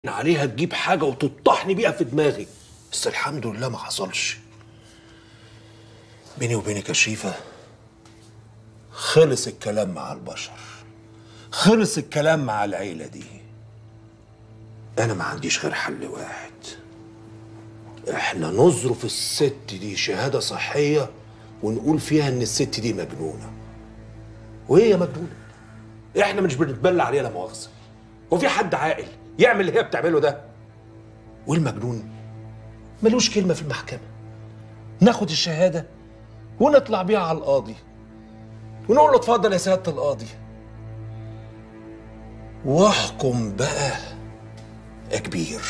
عليها تجيب حاجه وتطحني بيها في دماغي بس الحمد لله ما حصلش بيني وبينك يا شريفه خلص الكلام مع البشر خلص الكلام مع العيله دي انا ما عنديش غير حل واحد احنا نظرف الست دي شهاده صحيه ونقول فيها ان الست دي مجنونه وهي مجنونه احنا مش بنتبلى عليها لا مؤاخذه وفي حد عاقل يعمل اللي هي بتعمله ده والمجنون ملوش كلمه في المحكمه ناخد الشهاده ونطلع بيها على القاضي ونقول له اتفضل يا سياده القاضي واحكم بقى يا كبير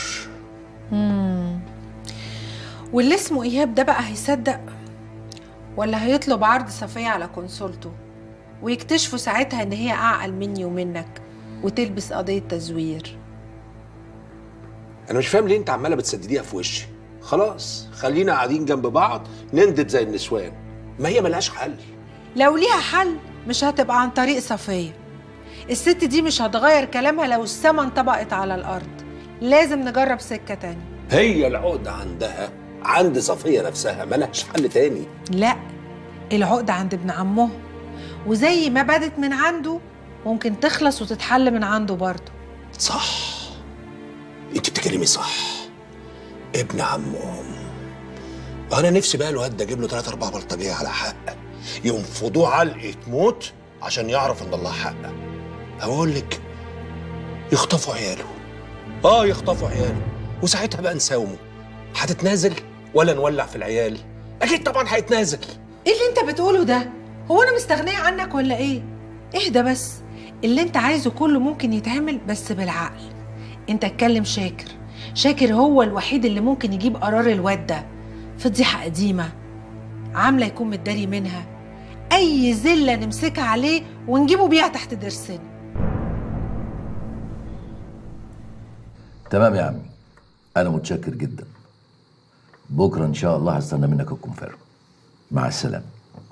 واللي اسمه ايهاب ده بقى هيصدق ولا هيطلب عرض صفية على كونسولته ويكتشفوا ساعتها ان هي اعقل مني ومنك وتلبس قضية تزوير انا مش فاهم ليه انت عماله بتسدديها في وشي خلاص خلينا قاعدين جنب بعض نندد زي النسوان ما هي ملهاش حل لو ليها حل مش هتبقى عن طريق صفية الست دي مش هتغير كلامها لو السما انطبقت على الأرض لازم نجرب سكة تانية هي العقدة عندها عند صفية نفسها ملهاش حل تاني لا العقدة عند ابن عمه وزي ما بدت من عنده ممكن تخلص وتتحل من عنده برضه صح انت بتتكلمي صح ابن عمهم انا نفسي بقى الواد ده اجيب له ثلاثة أربعة بلطجية على حق ينفضوه علقة موت عشان يعرف ان الله حق هقول لك يخطفوا عياله اه يخطفوا عياله وساعتها بقى نساومه هتتنازل ولا نولع في العيال اكيد طبعا هيتنازل ايه اللي انت بتقوله ده هو انا مستغنيه عنك ولا ايه اهدى بس اللي انت عايزه كله ممكن يتعمل بس بالعقل انت اتكلم شاكر شاكر هو الوحيد اللي ممكن يجيب قرار الواد ده فضيحه قديمه عامله يكون متداري منها اي زله نمسكها عليه ونجيبه بيها تحت ضرسنا تمام يا عمي انا متشكر جدا بكره ان شاء الله هستنى منك الكونفيرم مع السلامه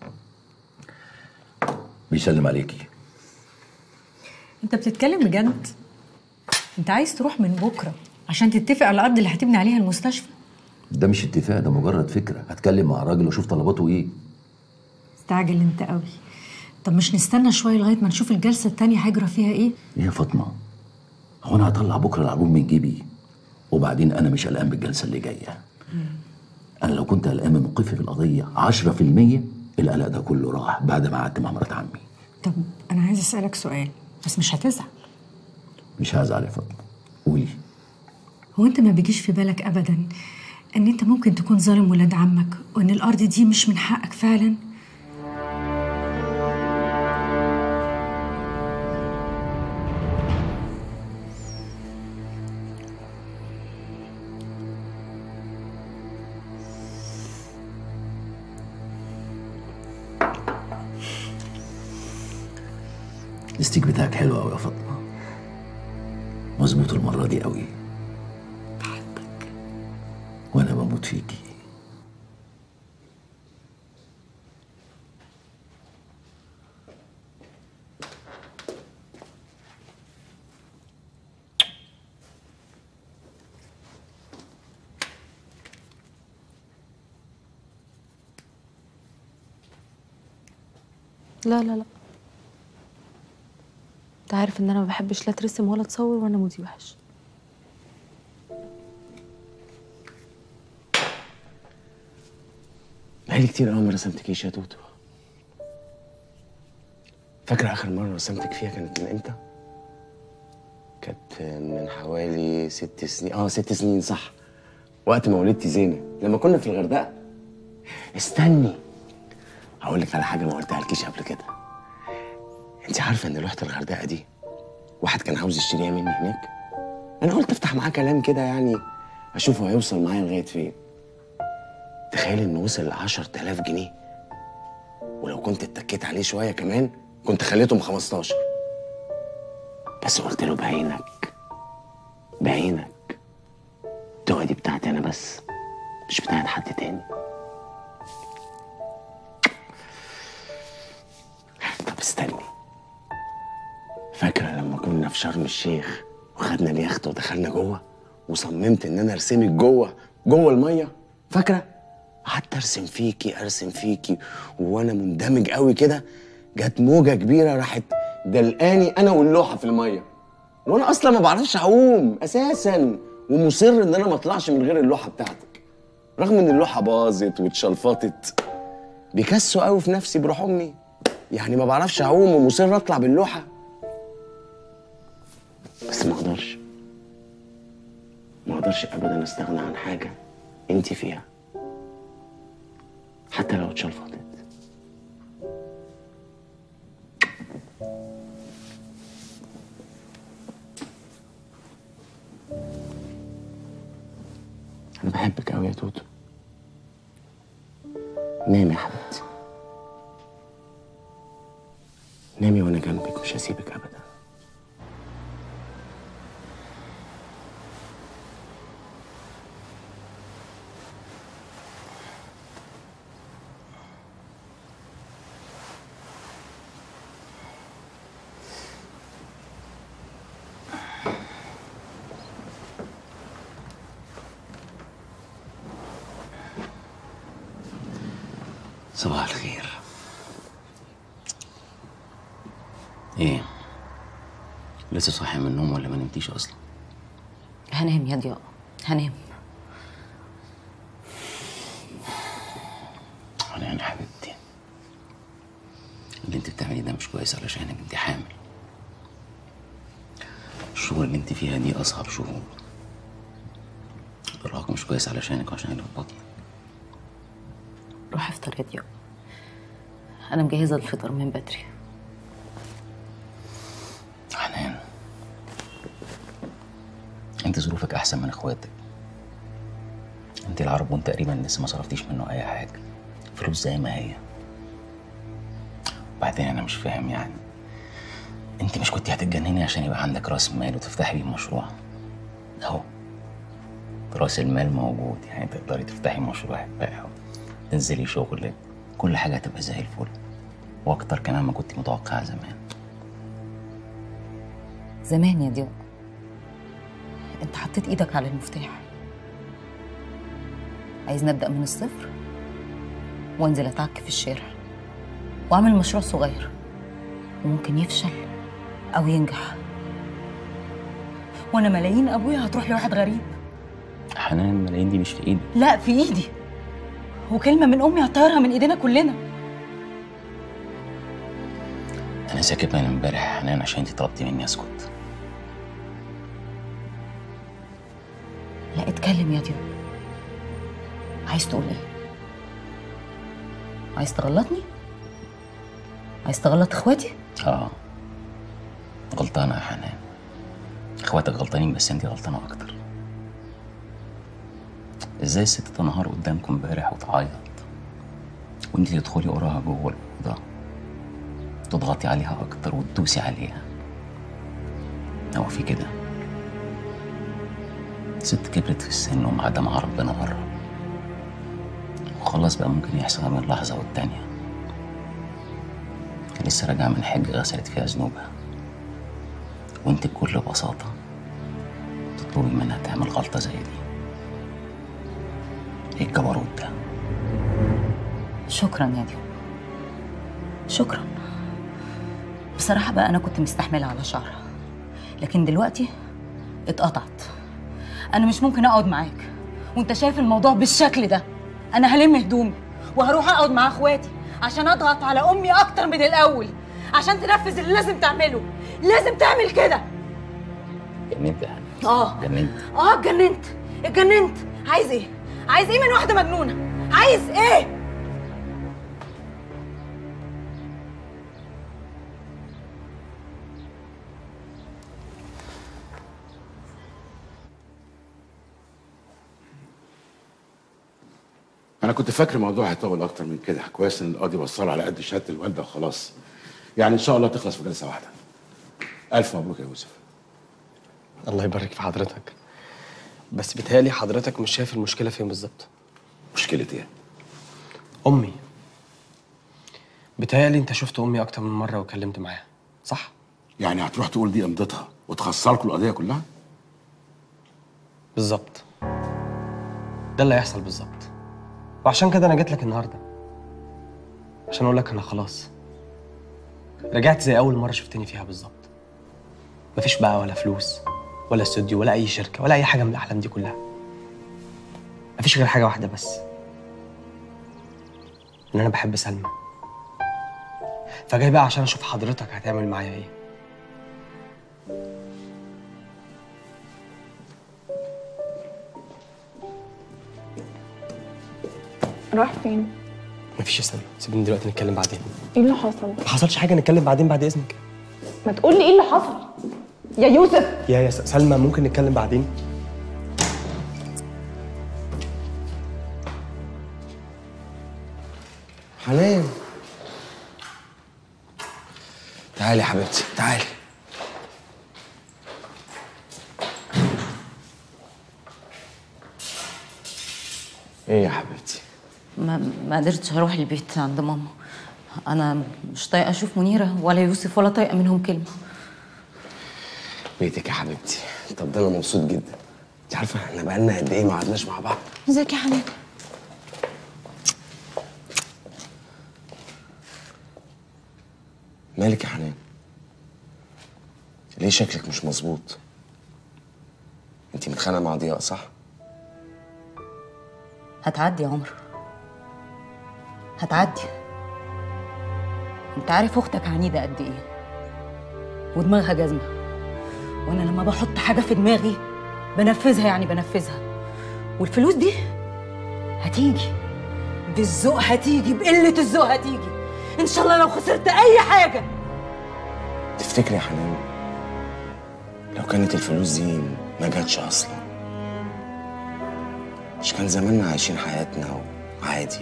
بيسلم عليكي انت بتتكلم بجد انت عايز تروح من بكره عشان تتفق على الارض اللي هتبني عليها المستشفى ده مش اتفاق ده مجرد فكره هتكلم مع الراجل واشوف طلباته ايه استعجل انت قوي طب مش نستنى شويه لغايه ما نشوف الجلسه التانية هيجرى فيها ايه ايه يا فاطمه هو انا هطلع بكره العربون من جيبي وبعدين انا مش قلقان بالجلسه اللي جايه انا لو كنت قلقان من موقفي في القضيه 10% القلق ده كله راح بعد ما قعدت مع مرات عمي طب انا عايز اسالك سؤال بس مش هتزعل مش هزعل يا فاطمه قولي هو انت ما بيجيش في بالك ابدا ان انت ممكن تكون ظالم ولاد عمك وان الارض دي مش من حقك فعلا الستيك بتاعك حلو قوي يا فاطمه مظبوط المره دي قوي بحبك وانا بموت فيكي لا لا لا انت عارف ان انا ما بحبش لا ترسم ولا تصور وانا مودي وحش بقالي كتير قوي ما رسمتكيش يا توتو فاكرة آخر مرة رسمتك فيها كانت من إمتى؟ كانت من حوالي ست سنين اه ست سنين صح وقت ما ولدتي زينة لما كنا في الغردقة استني هقول لك على حاجة ما قلتها لكيش قبل كده انت عارفة ان لوحة الغردقة دي واحد كان عاوز يشتريها مني هناك انا قلت افتح معاه كلام كده يعني اشوفه هيوصل معايا لغاية فين تخيل انه وصل ل 10000 جنيه ولو كنت اتكيت عليه شويه كمان كنت خليتهم 15 بس قلت له بعينك بعينك التوعه دي بتاعتي انا بس مش بتاعت حد تاني طب استني فاكره لما كنا في شرم الشيخ وخدنا اليخت ودخلنا جوه وصممت ان انا ارسمك جوه جوه الميه فاكره قعدت ارسم فيكي ارسم فيكي وانا مندمج قوي كده جت موجه كبيره راحت دلقاني انا واللوحه في الميه وانا اصلا ما بعرفش اعوم اساسا ومصر ان انا ما اطلعش من غير اللوحه بتاعتك رغم ان اللوحه باظت واتشلفطت بيكسوا قوي في نفسي بروح امي يعني ما بعرفش اعوم ومصر اطلع باللوحه بس ما اقدرش ما اقدرش ابدا استغنى عن حاجه انت فيها حتى لو اتشلفطت انا بحبك قوي يا توتو نامي يا حبيبتي نامي وانا جنبك مش هسيبك ابدا صباح الخير ايه لسه صاحي من النوم ولا ما نمتيش اصلا هنام يا ضياء هنام انا انا حبيبتي اللي انت بتعمليه ده مش كويس علشانك انت حامل الشهور اللي انت فيها دي اصعب شهور الارهاق مش كويس علشانك وعشان اللي في بطنك روح افطر يا ضياء انا مجهزه الفطار من بدري حنان انت ظروفك احسن من اخواتك انت العربون تقريبا لسه ما صرفتيش منه اي حاجه فلوس زي ما هي وبعدين انا مش فاهم يعني انت مش كنت هتتجنني عشان يبقى عندك راس مال وتفتحي بيه مشروع اهو راس المال موجود يعني تقدري تفتحي مشروع بقى تنزلي شغل كل حاجه هتبقى زي الفل واكتر كمان ما كنت متوقعه زمان زمان يا ضياء انت حطيت ايدك على المفتاح عايز نبدا من الصفر وانزل اتعك في الشارع واعمل مشروع صغير وممكن يفشل او ينجح وانا ملايين ابويا هتروح لواحد غريب حنان الملايين دي مش في ايدي لا في ايدي وكلمه من امي هتطيرها من ايدينا كلنا انا ساكت من امبارح يا حنان عشان انت طلبتي مني اسكت لا اتكلم يا ضياء عايز تقول ايه عايز تغلطني عايز تغلط اخواتي اه غلطانه يا حنان اخواتك غلطانين بس انت غلطانه اكتر ازاي الست تنهار قدامكم امبارح وتعيط وانت تدخلي وراها جوه الاوضه تضغطي عليها اكتر وتدوسي عليها هو في كده ست كبرت في السن ومعادة مع ربنا قرب وخلاص بقى ممكن يحصل من لحظة والتانية لسه راجعة من حج غسلت فيها ذنوبها وانت بكل بساطة تطلبي منها تعمل غلطة زي دي ايه الجبروت ده شكرا يا ضياء شكرا بصراحة بقى أنا كنت مستحملة على شعرها لكن دلوقتي اتقطعت أنا مش ممكن أقعد معاك وأنت شايف الموضوع بالشكل ده أنا هلم هدومي وهروح أقعد مع إخواتي عشان أضغط على أمي أكتر من الأول عشان تنفذ اللي لازم تعمله لازم تعمل كده جننت يا حنان آه جننت اه اتجننت اتجننت عايز ايه عايز ايه من واحده مجنونه عايز ايه انا كنت فاكر الموضوع هيطول اكتر من كده كويس ان القاضي وصله على قد شهاده الوالده وخلاص يعني ان شاء الله تخلص في جلسه واحده الف مبروك يا يوسف الله يبارك في حضرتك بس بيتهيألي حضرتك مش شايف المشكلة فين بالظبط مشكله ايه أمي بيتهيألي أنت شفت أمي أكتر من مرة وكلمت معاها صح؟ يعني هتروح تقول دي امضتها وتخسركم القضيه كلها بالظبط ده اللي هيحصل بالظبط وعشان كده انا جيت لك النهارده عشان اقول لك انا خلاص رجعت زي اول مره شفتني فيها بالظبط مفيش بقى ولا فلوس ولا استوديو ولا اي شركه ولا اي حاجه من الاحلام دي كلها مفيش غير حاجه واحده بس ان انا بحب سلمى فجاي بقى عشان اشوف حضرتك هتعمل معايا ايه راح فين؟ مفيش يا سلمى سيبني دلوقتي نتكلم بعدين ايه اللي حصل؟ ما حصلش حاجه نتكلم بعدين بعد اذنك ما تقول لي ايه اللي حصل؟ يا يوسف يا يا س- سلمى ممكن نتكلم بعدين حنان تعالي يا حبيبتي تعالي ايه يا حبيبتي ما ما قدرتش اروح البيت عند ماما انا مش طايقه اشوف منيره ولا يوسف ولا طايقه منهم كلمه بيتك يا حبيبتي طب ده انا مبسوط جدا انت عارفه احنا بقالنا قد ايه ما قعدناش مع بعض ازيك يا حنان مالك يا حنان ليه شكلك مش مظبوط انت متخانقه مع ضياء صح هتعدي يا عمر هتعدي انت عارف اختك عنيده قد ايه ودماغها جزمه وانا لما بحط حاجه في دماغي بنفذها يعني بنفذها والفلوس دي هتيجي بالذوق هتيجي بقله الذوق هتيجي ان شاء الله لو خسرت اي حاجه تفتكري يا حنان لو كانت الفلوس دي ما جاتش اصلا مش كان زماننا عايشين حياتنا وعادي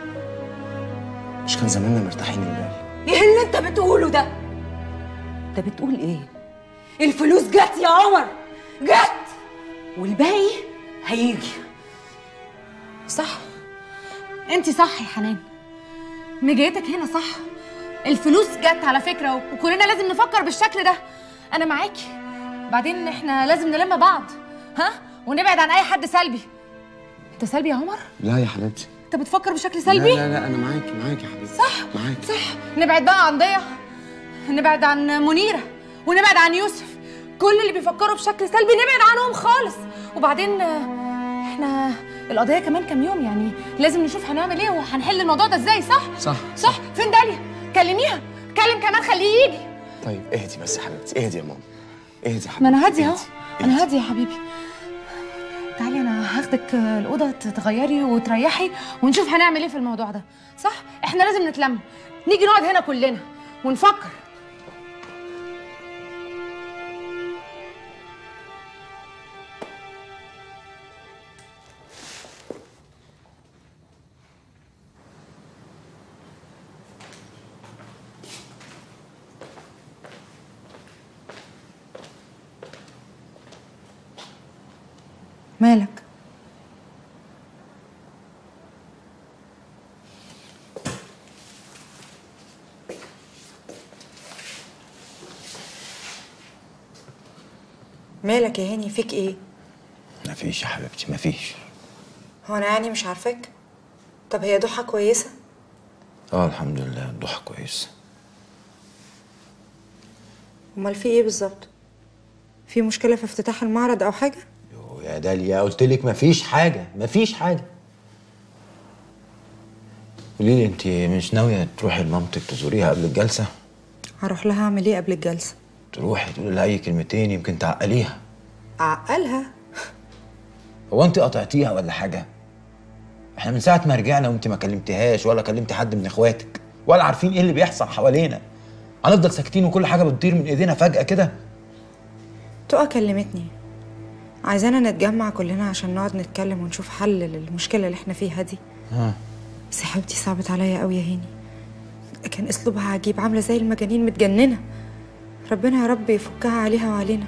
مش كان زماننا مرتاحين البال ايه اللي انت بتقوله ده انت بتقول ايه الفلوس جت يا عمر جت والباقي هيجي صح انت صح يا حنان مجيتك هنا صح الفلوس جت على فكره وكلنا لازم نفكر بالشكل ده انا معاكي بعدين احنا لازم نلم بعض ها ونبعد عن اي حد سلبي انت سلبي يا عمر لا يا حبيبتي انت بتفكر بشكل سلبي لا لا لا انا معاكي معاكي يا حبيبتي صح معاكي صح نبعد بقى عن ضيا نبعد عن منيره ونبعد عن يوسف كل اللي بيفكروا بشكل سلبي نبعد عنهم خالص وبعدين آه، احنا القضيه كمان كام يوم يعني لازم نشوف هنعمل ايه وهنحل الموضوع ده ازاي صح صح صح فين داليا كلميها كلم كمان خليه يجي طيب اهدي بس يا حبيبتي اهدي يا ماما اهدي يا حبيبتي ما انا هاديه اهو اهدي. انا هاديه يا حبيبي تعالي انا هاخدك آه، الاوضه تتغيري وتريحي ونشوف هنعمل ايه في الموضوع ده صح احنا لازم نتلم نيجي نقعد هنا كلنا ونفكر مالك مالك يا هاني فيك ايه مفيش يا حبيبتي مفيش هو انا يعني مش عارفاك طب هي ضحى كويسه اه الحمد لله الضحى كويس امال في ايه بالظبط في مشكله في افتتاح المعرض او حاجه يا داليا قلت لك مفيش حاجه مفيش حاجه قولي لي انت مش ناويه تروحي لمامتك تزوريها قبل الجلسه هروح لها اعمل ايه قبل الجلسه تروحي تقولي لها اي كلمتين يمكن تعقليها اعقلها هو انت قطعتيها ولا حاجه احنا من ساعه ما رجعنا وانت ما كلمتهاش ولا كلمتي حد من اخواتك ولا عارفين ايه اللي بيحصل حوالينا هنفضل ساكتين وكل حاجه بتطير من ايدينا فجاه كده تقى كلمتني عايزانا نتجمع كلنا عشان نقعد نتكلم ونشوف حل للمشكله اللي احنا فيها دي ها بس يا حبيبتي صعبت عليا قوي يا هاني كان اسلوبها عجيب عامله زي المجانين متجننه ربنا يا رب يفكها عليها وعلينا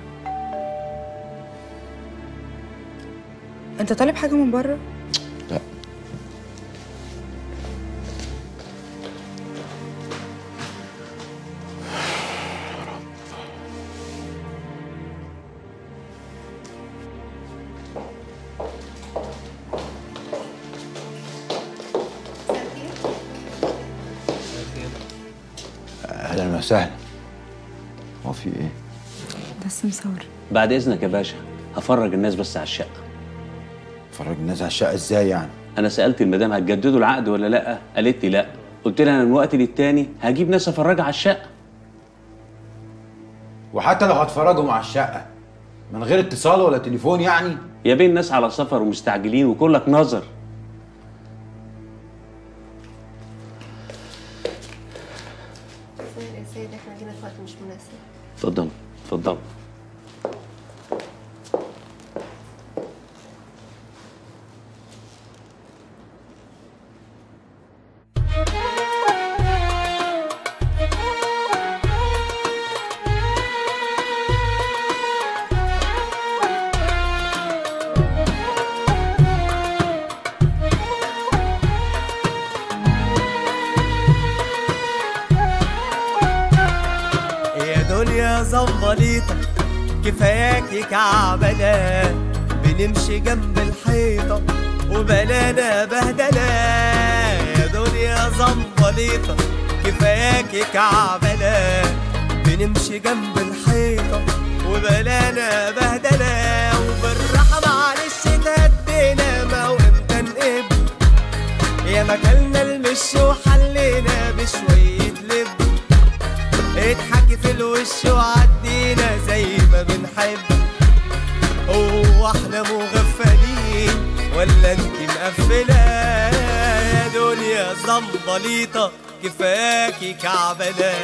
انت طالب حاجه من بره لا اهلا وسهلا هو في ايه؟ ده السمسار بعد اذنك يا باشا هفرج الناس بس على الشقه فرج الناس على الشقه ازاي يعني؟ انا سالت المدام هتجددوا العقد ولا لا قالت لي لا قلت لها انا من وقت للتاني هجيب ناس افرجها على الشقه وحتى لو هتفرجهم على الشقه من غير اتصال ولا تليفون يعني؟ يا بين الناس على سفر ومستعجلين وكلك نظر يا سيد احنا جينا في وقت مش مناسب اتفضل اتفضل يا دنيا زنبليطة كفاياكي كعبلة بنمشي جنب الحيطة وبلانا بهدلة يا دنيا زنبليطة كفاياكي كعبلة بنمشي جنب الحيطة وبلانا بهدلة وبالراحة معلش اتهدينا ما وامتى نقب يا مكلنا المش وحلينا بشوية لب اضحكي في الوش وعدينا زي ما بنحب هو احنا مغفلين ولا انت مقفلة يا دنيا زنبليطة كفاكي كعبلة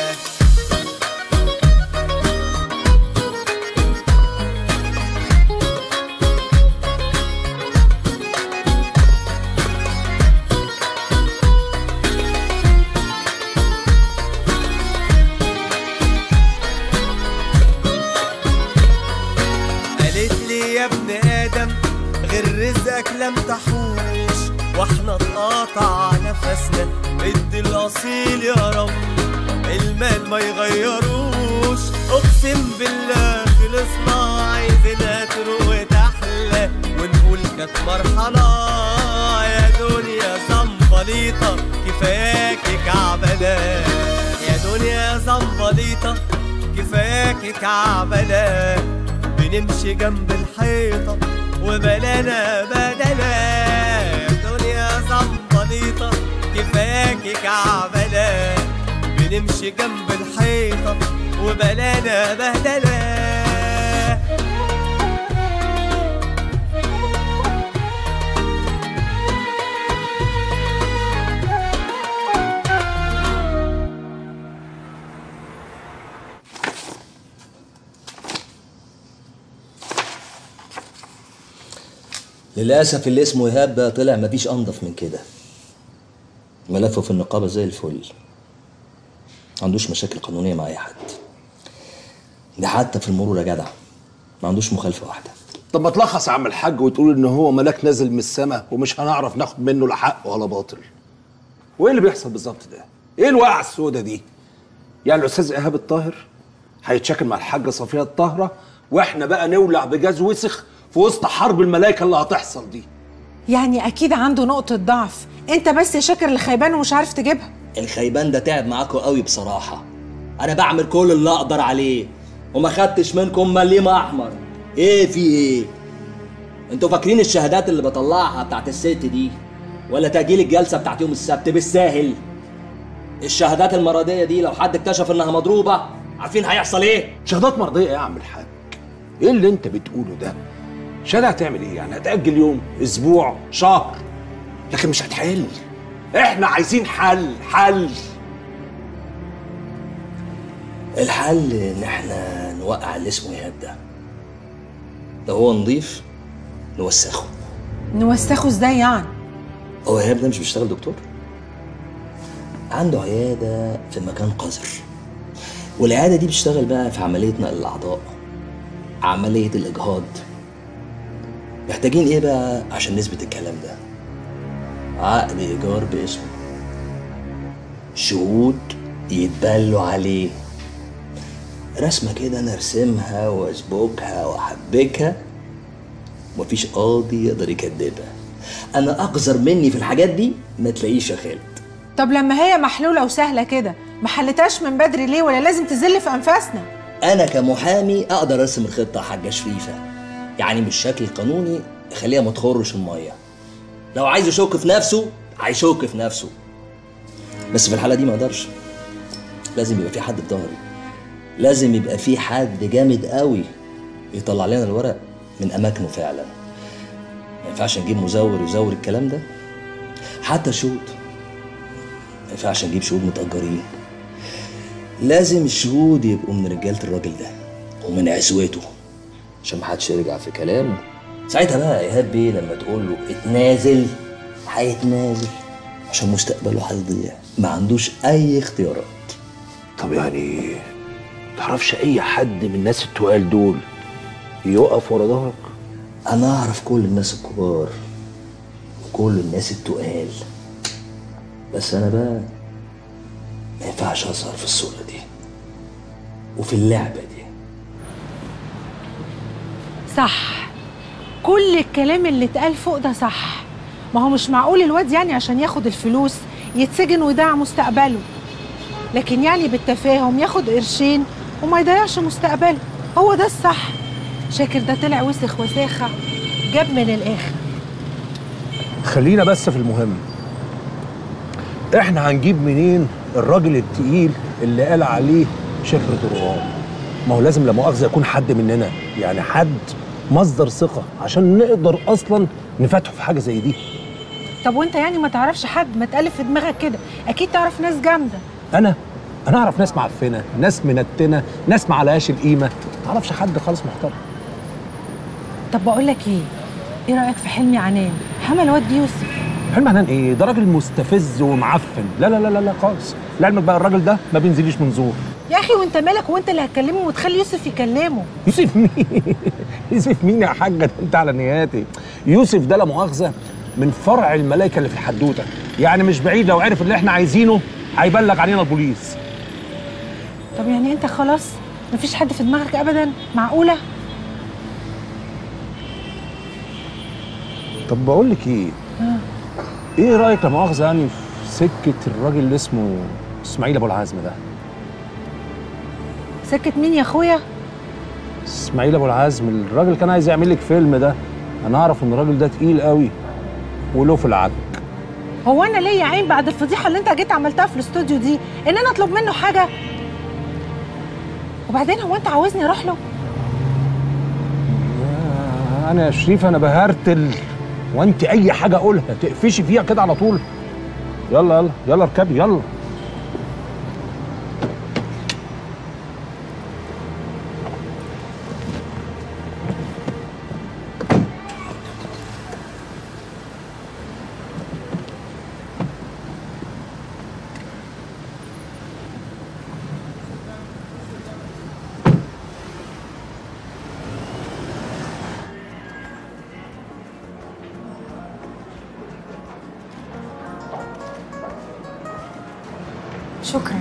قالت لي يا ابن ادم غير رزقك لم تحوش واحنا اتقطع نفسنا ادي الاصيل يا رب المال ما يغيروش اقسم بالله خلصنا عايزينها تروق وتحلى ونقول كانت مرحله يا دنيا زنبليطه كفاياكي كعبله يا دنيا زنبليطه كفاياكي كعبله بنمشي جنب الحيطة وبلانا بدلا دنيا زنبليطة كفاكي كعبلة بنمشي جنب الحيطة وبلانا بهدلة للأسف اللي اسمه إيهاب ده طلع مفيش أنضف من كده ملفه في النقابة زي الفل ما عندوش مشاكل قانونية مع أي حد ده حتى في المرور يا جدع ما عندوش مخالفة واحدة طب ما تلخص يا عم الحاج وتقول ان هو ملاك نازل من السماء ومش هنعرف ناخد منه لا حق ولا باطل وايه اللي بيحصل بالظبط ده ايه الوقعه السوداء دي يعني الاستاذ ايهاب الطاهر هيتشاكل مع الحاجه صفيه الطاهره واحنا بقى نولع بجاز وسخ في وسط حرب الملائكه اللي هتحصل دي يعني اكيد عنده نقطه ضعف انت بس يا شاكر اللي خيبان ومش عارف تجيبها الخيبان ده تعب معاكوا قوي بصراحة أنا بعمل كل اللي أقدر عليه وما خدتش منكم مليم أحمر إيه في إيه؟ أنتوا فاكرين الشهادات اللي بطلعها بتاعت الست دي ولا تأجيل الجلسة بتاعت يوم السبت بالساهل؟ الشهادات المرضية دي لو حد اكتشف إنها مضروبة عارفين هيحصل إيه؟ شهادات مرضيه يا عم الحاج ايه اللي انت بتقوله ده شهاده هتعمل ايه يعني هتاجل يوم اسبوع شهر لكن مش هتحل احنا عايزين حل حل الحل إن إحنا نوقع اللي اسمه إيهاب ده لو هو نضيف نوسخه نوسخه ازاي يعني هو إيهاب ده مش بيشتغل دكتور؟ عنده عيادة في مكان قذر والعيادة دي بتشتغل بقى في عملية نقل الأعضاء عملية الإجهاض محتاجين إيه بقى عشان نثبت الكلام ده؟ عقد إيجار باسمه شهود يتبلوا عليه رسمة كده أنا أرسمها وأسبكها وأحبكها ومفيش قاضي يقدر يكدبها أنا أقذر مني في الحاجات دي ما تلاقيش يا خالد طب لما هي محلوله وسهله كده ما حلتهاش من بدري ليه ولا لازم تزل في انفاسنا انا كمحامي اقدر ارسم الخطه يا حاجه شريفه يعني بالشكل القانوني خليها ما تخرش الميه لو عايز يشك في نفسه هيشك في نفسه بس في الحاله دي ما اقدرش لازم يبقى في حد في ظهري لازم يبقى في حد جامد قوي يطلع لنا الورق من اماكنه فعلا ما ينفعش نجيب مزور يزور الكلام ده حتى شهود ما ينفعش نجيب شهود متأجرين لازم الشهود يبقوا من رجالة الراجل ده ومن عزوته عشان محدش يرجع في كلامه ساعتها بقى ايهاب بيه لما تقول له اتنازل هيتنازل عشان مستقبله هيضيع ما عندوش اي اختيارات طب يعني تعرفش اي حد من الناس التقال دول يقف ورا ظهرك انا اعرف كل الناس الكبار وكل الناس التقال بس انا بقى ما ينفعش اظهر في الصورة دي وفي اللعبة دي صح كل الكلام اللي اتقال فوق ده صح ما هو مش معقول الواد يعني عشان ياخد الفلوس يتسجن ويضيع مستقبله لكن يعني بالتفاهم ياخد قرشين وما يضيعش مستقبله هو ده الصح شاكر ده طلع وسخ وساخة جاب من الآخر خلينا بس في المهم احنا هنجيب منين الراجل التقيل اللي قال عليه شفرة الرعاة ما هو لازم لا مؤاخذة يكون حد مننا يعني حد مصدر ثقة عشان نقدر أصلا نفتحه في حاجة زي دي طب وانت يعني ما تعرفش حد ما تقلب في دماغك كده اكيد تعرف ناس جامده أنا أنا أعرف ناس معفنة ناس منتنة ناس ما عليهاش القيمة ما أعرفش حد خالص محترم طب بقول لك ايه ايه رايك في حلمي عنان حمل واد يوسف حلم عنان ايه ده راجل مستفز ومعفن لا لا لا لا, لا خالص لعلمك بقى الراجل ده ما بينزليش من زور يا اخي وانت مالك وانت اللي هتكلمه وتخلي يوسف يكلمه يوسف مين يوسف مين يا حاجه ده انت على نياتي يوسف ده لا مؤاخذه من فرع الملائكه اللي في الحدوته يعني مش بعيد لو عرف اللي احنا عايزينه هيبلغ علينا البوليس طب يعني انت خلاص مفيش حد في دماغك ابدا معقوله طب بقول لك ايه ايه رايك لا مؤاخذه يعني في سكه الراجل اللي اسمه اسماعيل ابو العزم ده سكت مين يا اخويا اسماعيل ابو العزم الراجل كان عايز يعمل لك فيلم ده انا اعرف ان الراجل ده تقيل قوي وله في العك هو انا ليا عين بعد الفضيحه اللي انت جيت عملتها في الاستوديو دي ان انا اطلب منه حاجه وبعدين هو انت عاوزني اروح له انا يا شريف انا بهرتل وانت اي حاجه اقولها تقفشي فيها كده على طول يلا يلا يلا اركبي يلا شكرا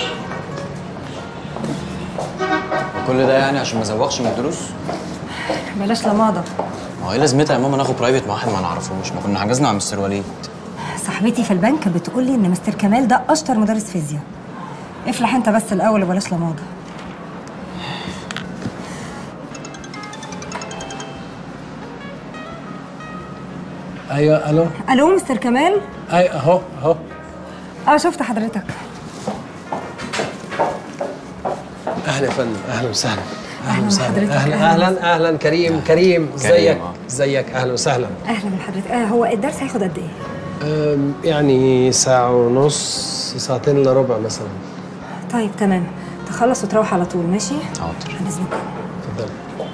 كل ده يعني عشان ما ازوقش من الدروس بلاش لماضة ما هو ايه لازمتها يا ماما ناخد برايفت مع واحد ما نعرفوش ما كنا حجزنا مع مستر وليد صاحبتي في البنك بتقول لي ان مستر كمال ده اشطر مدرس فيزياء افلح انت بس الاول وبلاش لماضة ايوه الو الو مستر كمال ايوه اهو اهو اه شفت حضرتك اهلا يا فندم اهلا وسهلا اهلا بحضرتك، وسهلا اهلا أهلاً اهلا اهلا كريم كريم ازيك آه. ازيك اهلا وسهلا اهلا بحضرتك آه هو الدرس هياخد قد ايه أم، يعني ساعة ونص ساعتين الا ربع مثلا طيب تمام تخلص وتروح على طول ماشي حاضر عن اذنك اتفضل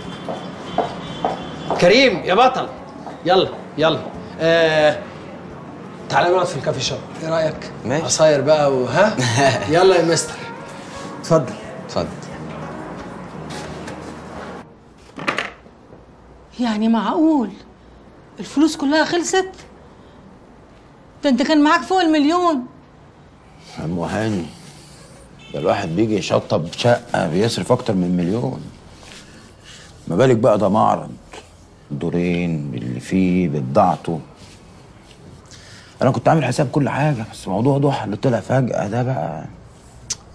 كريم يا بطل يلا يلا آه تعالى نقعد في الكافي شوب ايه رايك ماشي. عصاير بقى وها يلا يا مستر اتفضل اتفضل يعني معقول الفلوس كلها خلصت ده انت كان معاك فوق المليون عم هاني ده الواحد بيجي يشطب شقة بيصرف أكتر من مليون ما بالك بقى ده معرض دورين باللي فيه بضاعته أنا كنت عامل حساب كل حاجة بس موضوع ضحى اللي طلع فجأة ده بقى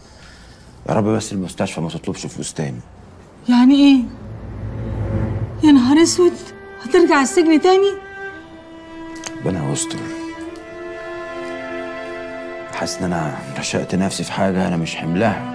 يا رب بس المستشفى ما تطلبش فلوس تاني يعني ايه يا نهار اسود هترجع السجن تاني ربنا يستر حاسس ان انا رشقت نفسي في حاجه انا مش حملها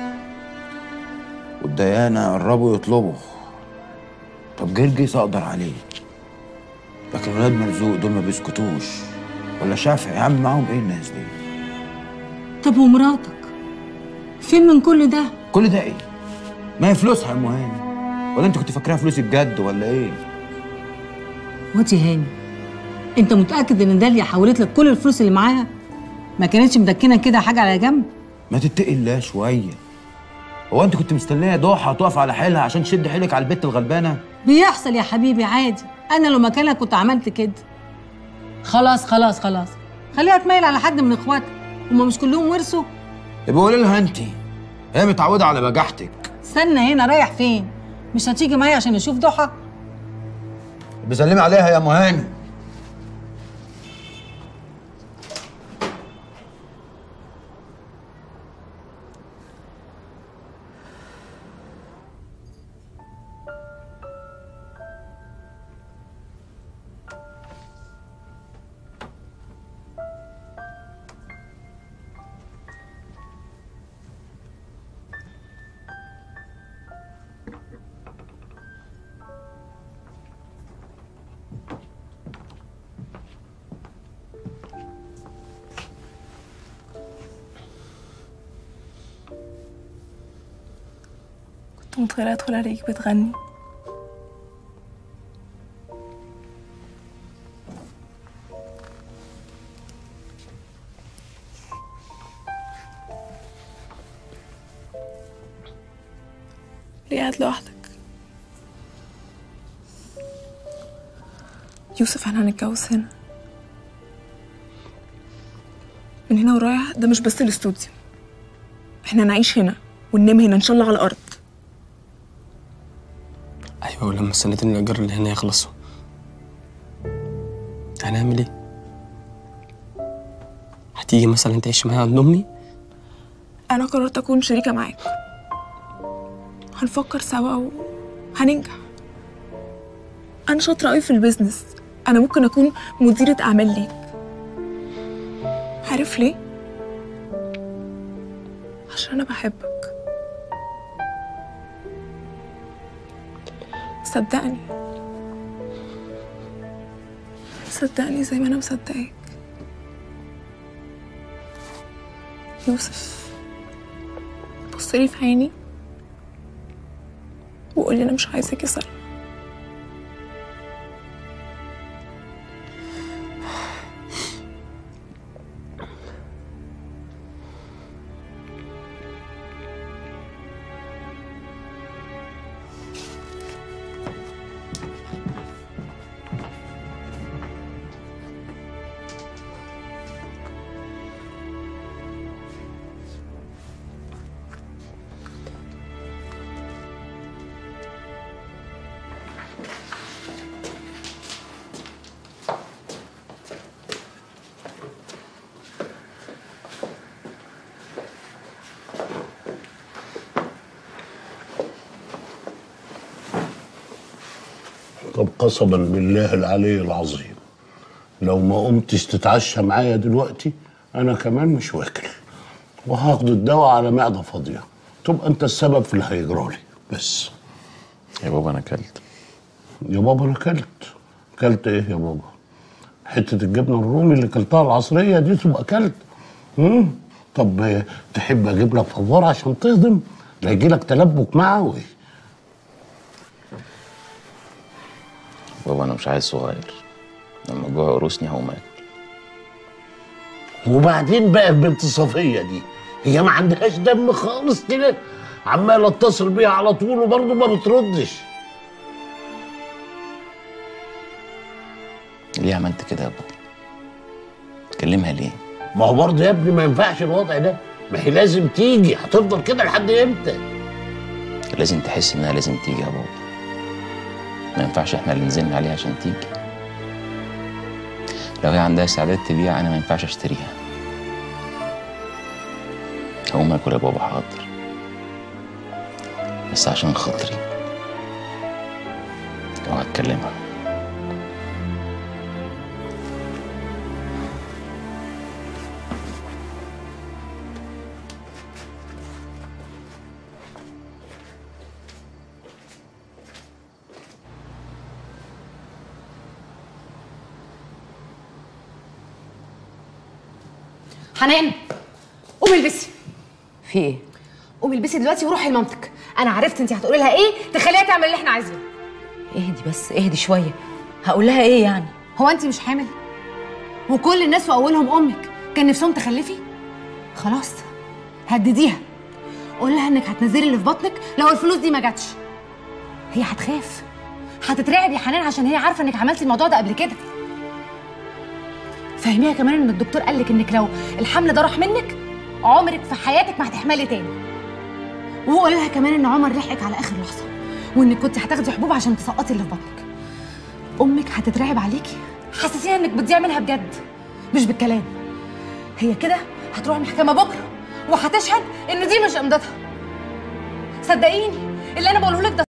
والديانه قربوا يطلبوا طب جرجس اقدر عليه لكن ولاد مرزوق دول ما بيسكتوش ولا شافعي يا عم معاهم ايه الناس دي طب ومراتك فين من كل ده كل ده ايه ما هي فلوسها يا ام هاني ولا انت كنت فاكراها فلوسي بجد ولا ايه وانت هاني انت متاكد ان داليا حولت لك كل الفلوس اللي معاها ما كانتش مدكنه كده حاجه على جنب ما تتقي الله شويه هو انت كنت مستنيه ضحى تقف على حيلها عشان تشد حيلك على البت الغلبانه بيحصل يا حبيبي عادي انا لو مكانك كنت عملت كده خلاص خلاص خلاص خليها تميل على حد من اخواتها هما مش كلهم ورثوا يبقى قولي لها انت هي متعوده على بجاحتك استنى هنا رايح فين مش هتيجي معايا عشان اشوف ضحى بسلمي عليها يا ام هاني كنت متخيلة أدخل ألاقيك بتغني ليه قاعد لوحدك يوسف احنا هنتجوز هنا من هنا ورايح ده مش بس الاستوديو احنا هنعيش هنا وننام هنا ان شاء الله على الارض ايوه ولما السنتين الايجار اللي هنا يخلصوا هنعمل ايه هتيجي مثلا تعيش معايا عند امي انا قررت اكون شريكة معاك هنفكر سوا وهننجح انا شاطرة قوي في البيزنس انا ممكن اكون مديرة اعمال ليك عارف ليه عشان انا بحبك صدقني صدقني زي ما انا مصدقاك يوسف بصلي في عيني وقولي انا مش عايزاك يا سلمى طب قسما بالله العلي العظيم لو ما قمتش تتعشى معايا دلوقتي انا كمان مش واكل وهاخد الدواء على معده فاضيه تبقى انت السبب في اللي هيجرالي بس يا بابا انا اكلت يا بابا انا اكلت اكلت ايه يا بابا حته الجبنه الرومي اللي كلتها العصريه دي تبقى اكلت امم طب آه، تحب اجيب لك فوار عشان تهضم لا يجي لك تلبك معوي بابا انا مش عايز صغير لما الجوع يقرصني هقوم اكل وبعدين بقى البنت صفية دي هي ما عندهاش دم خالص كده عمال اتصل بيها على طول وبرضه ما بتردش ليه عملت كده يا بابا تكلمها ليه ما هو برضه يا ابني ما ينفعش الوضع ده ما هي لازم تيجي هتفضل كده لحد امتى لازم تحس انها لازم تيجي يا بابا ما ينفعش احنا اللي نزلنا عليها عشان تيجي لو هي عندها استعداد تبيع انا ما ينفعش اشتريها هقوم اكل يا بابا حاضر بس عشان خاطري اوعى تكلمها حنان قومي البسي في ايه قومي البسي دلوقتي وروحي لمامتك انا عرفت انت هتقولي لها ايه تخليها تعمل اللي احنا عايزينه اهدي بس اهدي شويه هقول لها ايه يعني هو انت مش حامل وكل الناس واولهم امك كان نفسهم تخلفي خلاص هدديها قول لها انك هتنزلي اللي في بطنك لو الفلوس دي ما جاتش هي هتخاف هتترعب يا حنان عشان هي عارفه انك عملتي الموضوع ده قبل كده فهميها كمان ان الدكتور قال لك انك لو الحمل ده راح منك عمرك في حياتك ما هتحملي تاني وقول لها كمان ان عمر لحقك على اخر لحظه وانك كنت هتاخدي حبوب عشان تسقطي اللي في بطنك امك هتترعب عليكي حسسيها انك بتضيع منها بجد مش بالكلام هي كده هتروح المحكمه بكره وهتشهد ان دي مش امضتها صدقيني اللي انا بقوله لك ده